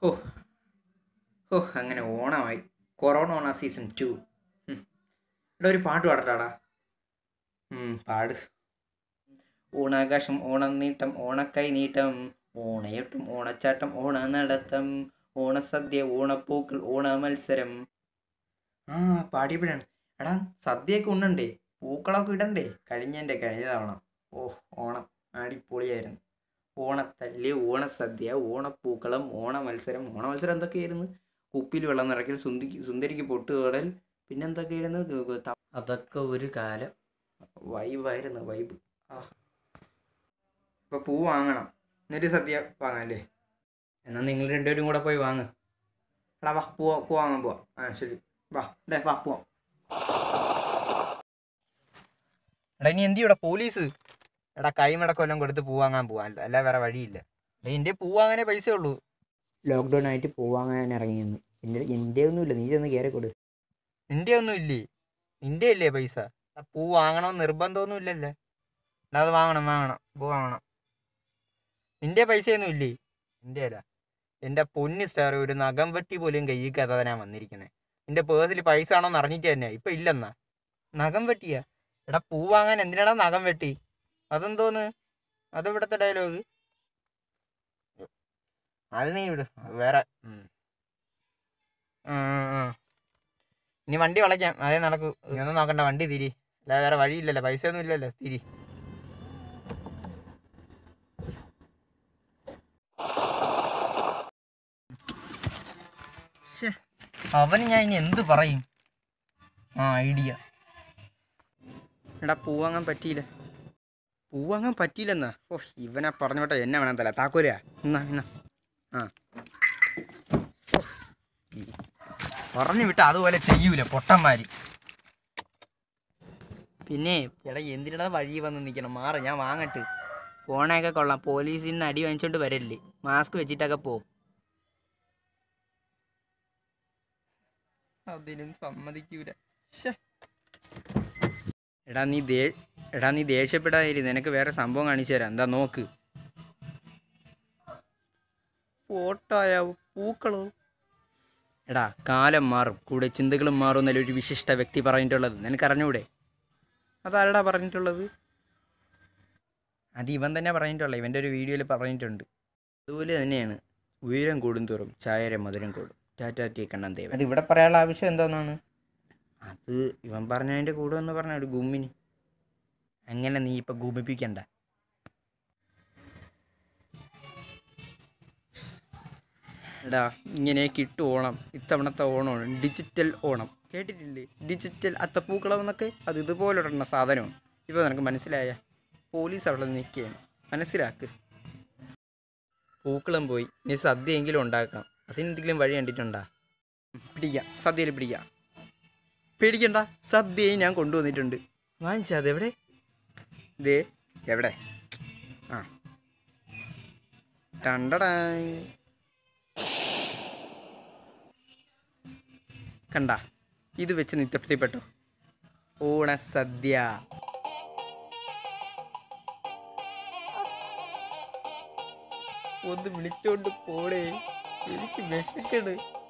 ഓ ഓ അങ്ങനെ ഓണമായി കൊറോണ ഓണ സീസൺ ടു ഇവിടെ ഒരു പാട്ട് പാടട്ടാടാ ഉം, പാട് ഓണാകാശം ഓണം നീട്ടം ഓണക്കൈ നീട്ടം ഓണയൊട്ടും ഓണച്ചാട്ടം ഓണ നടത്തം ഓണസദ്യ ഓണപ്പൂക്കൾ ഓണ മത്സരം ആ പാടിയപ്പോഴാണ് എടാ സദ്യയൊക്കെ ഉണ്ണണ്ടേ പൂക്കളൊക്കെ ഇടണ്ടേ കഴിഞ്ഞതിൻ്റെ കഴിഞ്ഞ തവണ ഓ ഓണം അടിപൊളിയായിരുന്നു ഓണത്തല്ല് ഓണസദ്യ ഓണപ്പൂക്കളം ഓണ മത്സരം ഓണ മത്സരം എന്തൊക്കെയായിരുന്നു കുപ്പിയിൽ വെള്ളം നിറയ്ക്കൽ സുന്ദി സുന്ദരിക്ക് പൊട്ട് തൊടൽ പിന്നെന്തൊക്കെയായിരുന്നു ഗ- ഗ- ത- അതൊക്കെ ഒരു കാലം വൈബായിരുന്നു വൈബ് ആ ഇപ്പോൾ പൂ വാങ്ങണം എന്നിട്ട് സദ്യ വാങ്ങാല്ലേ എന്നാൽ നിങ്ങൾ രണ്ടുപേരും കൂടെ പോയി വാങ്ങ് എടാ വാ പൂ പൂ വാങ്ങാൻ പോവാം ആ ശരി വാ ഡേ വാ പോവാം എടാ ഇനി എന്തി ഇവിടെ പോലീസ് എടാ കൈമടക്കൊല്ലം കൊടുത്ത് പൂ വാങ്ങാൻ പോവാൻ അല്ല വേറെ വഴിയില്ല എടാ എൻ്റെ പൂ വാങ്ങാനേ പൈസ ഉള്ളൂ ലോക്ക്ഡൗൺ ആയിട്ട് പോവാൻ ഇറങ്ങിയെന്ന് എൻ്റെ എൻ്റെ ഒന്നുമില്ല നീ ചെന്ന് കയറി കൊടു നിന്റെ ഒന്നും ഇല്ലേ നിന്റെ അല്ലേ പൈസ ആ പൂ വാങ്ങണമെന്ന് നിർബന്ധമൊന്നും ഇല്ലല്ലേ എടാ അത് വാങ്ങണം വാങ്ങണം പൂ വാങ്ങണം നിന്റെ പൈസയൊന്നും ഇല്ലേ നിന്റെ അല്ല എൻ്റെ പൊന്ന് സ്റ്റാർ ഒരു നഖം വെട്ടി പോലും കയ്യിൽ കഥ ഞാൻ വന്നിരിക്കുന്നത് നിന്റെ പേഴ്സിൽ പൈസ ആണോന്ന് അറിഞ്ഞിട്ട് തന്നെ ഇപ്പൊ ഇല്ലെന്നാ നഖം വെട്ടിയാ എടാ പൂ വാങ്ങാൻ എന്തിനാടാ നഖം വെട്ടി അതെന്തോന്ന് അത് ഇവിടുത്തെ ഡയലോഗ് അത് നീ വിട് അത് വേറെ ഉം. ആ, ആ, ആ. ഇനി വണ്ടി വളയ്ക്കാം അതേ നടക്കൂ നീ ഒന്നും നോക്കണ്ട വണ്ടി തിരി അല്ല വേറെ വഴിയില്ലല്ലോ പൈസ ഒന്നും ഇല്ലല്ലോ തിരി ശ്ശെ, അവന് ഞാൻ ഇനി എന്ത് പറയും ആ ഐഡിയ എടാ പൂവാങ്ങാൻ പറ്റിയില്ല പൂവാങ്ങാൻ പറ്റിയില്ലെന്നാ ഓ ഇവനെ പറഞ്ഞോട്ടെ എന്നെ വേണം തല താക്കോലാ എന്നാ എന്നാ ആ ഓ, ഈ പറഞ്ഞു വിട്ട അതുപോലെ ചെയ്യൂല പൊട്ടന്മാര് പിന്നെ എടാ എന്തിനാ വഴി വന്ന് നിൽക്കണം മാറ് ഞാൻ വാങ്ങട്ട് ഫോണൊക്കെ കൊള്ളാം പോലീസിൽ നിന്ന് അടി വാങ്ങിച്ചോണ്ട് വരല്ലേ മാസ്ക് വെച്ചിട്ടൊക്കെ പോ അതിനും സമ്മതിക്കൂല ശ്ശെ. എടാ നീ ദേ എടാ നീ ദേഷ്യപ്പെടാതിരി നിനക്ക് വേറെ സംഭവം കാണിച്ചു തരാം എന്താ നോക്ക് ഫോട്ടോയോ പൂക്കളോ എടാ കാലം മാറും കൂടെ ചിന്തകളും മാറും എന്നല്ല ഒരു വിശിഷ്ട വ്യക്തി പറഞ്ഞിട്ടുള്ളത് നിനക്ക് അറിഞ്ഞൂടെ അതാരടാ പറഞ്ഞിട്ടുള്ളത് അത് ഇവൻ തന്നെ പറഞ്ഞിട്ടുള്ള ഇവൻ്റെ ഒരു വീഡിയോയിൽ പറഞ്ഞിട്ടുണ്ട് അതുപോലെ തന്നെയാണ് ഉയരം കൂടും തോറും ചായര മധുരം കൂടും ടാറ്റാ ടി കണ്ണൻ ദേവൻ അത് ഇവിടെ പറയാനുള്ള ആവശ്യം എന്തോന്നാണ് അത് ഇവൻ പറഞ്ഞതിൻ്റെ കൂടെ എന്ന് പറഞ്ഞ ഒരു ഗുമ്മിന് അങ്ങനെ നീ ഇപ്പം ഗുമിപ്പിക്കണ്ട എടാ ഇങ്ങനെ കിട്ടു ഓണം ഇത്തവണത്തെ ഓണമാണ് ഡിജിറ്റൽ ഓണം കേട്ടിട്ടില്ലേ ഡിജിറ്റൽ അത്തപ്പൂക്കളം എന്നൊക്കെ അത് ഇതുപോലുള്ള സാധനമാണ് ഇപ്പോൾ നിനക്ക് മനസ്സിലായ പോലീസ് അവിടെ നിൽക്കുകയാണ് മനസ്സിലാക്ക് പൂക്കളം പോയി ഇനി സദ്യയെങ്കിലും ഉണ്ടാക്കണം അതിനെന്തെങ്കിലും വഴി കണ്ടിട്ടുണ്ടാ ഉം, പിടിക്കാം സദ്യയിൽ പിടിക്കാം പേടിക്കണ്ട സദ്യയും ഞാൻ കൊണ്ടുവന്നിട്ടുണ്ട് വാങ്ങിച്ചാ അതെവിടെ ദേ എവിടെ ആ ടണ്ടടാ കണ്ട ഇത് വെച്ച് നീ തൃപ്തിപ്പെട്ടോ ഓണസദ്യ ഒന്ന് വിളിച്ചോണ്ട് പോടേ എനിക്ക് വിശക്കണ്